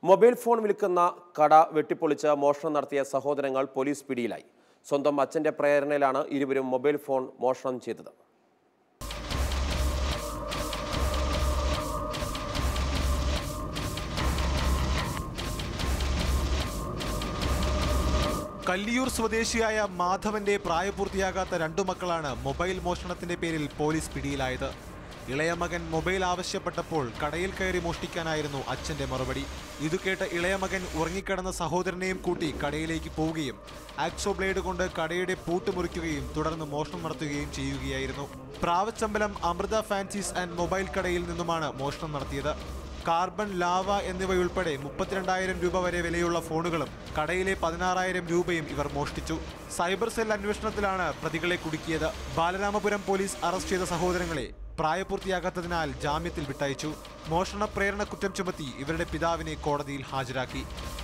mobile phone വിൽക്കുന്ന കട വെട്ടിപ്പൊളിച്ച് മോഷണം നടത്തിയ സഹോദരങ്ങൾ പോലീസ് പിടിയിലായി സ്വന്തം അച്ഛന്റെ പ്രേരണയിലാണ് ഇരുവരും മൊബൈൽ ഫോൺ മോഷണം ചെയ്തത് കല്ലിയൂർ സ്വദേശിയായ മാധവന്റെ പ്രായപൂർത്തിയാകാത്ത രണ്ടു മക്കളാണ് മൊബൈൽ മോഷണത്തിന്റെ പേരിൽ പോലീസ് പിടിയിലായത് ഇളയ മകൻ മൊബൈൽ ആവശ്യപ്പെട്ടപ്പോൾ കടയിൽ കയറി മോഷ്ടിക്കാനായിരുന്നു അച്ഛന്റെ മറുപടി ഇതു കേട്ട് ഇളയ മകൻ ഉറങ്ങിക്കിടന്ന സഹോദരനെയും കൂട്ടി കടയിലേക്ക് പോവുകയും ആക്സോ ബ്ലേഡ് കൊണ്ട് കടയുടെ പൂട്ട് മുറിക്കുകയും തുടർന്ന് മോഷണം നടത്തുകയും ചെയ്യുകയായിരുന്നു Pravachambalam Amritha fancies and mobile കടയിൽ നിന്നുമാണ് മോഷണം നടത്തിയത് കാർബൺ ലാവ എന്നിവയുൾപ്പെടെ മുപ്പത്തിരണ്ടായിരം രൂപ വരെ വിലയുള്ള ഫോണുകളും കടയിലെ പതിനാറായിരം രൂപയും ഇവർ മോഷ്ടിച്ചു സൈബർ സെൽ അന്വേഷണത്തിലാണ് പ്രതികളെ കുടുക്കിയത് ബാലരാമപുരം പോലീസ് അറസ്റ്റ് ചെയ്ത സഹോദരങ്ങളെ പ്രായപൂർത്തിയാകാത്തതിനാൽ ജാമ്യത്തിൽ വിട്ടയച്ചു മോഷണ പ്രേരണ കുറ്റം ചുമത്തി ഇവരുടെ പിതാവിനെ കോടതിയിൽ ഹാജരാക്കി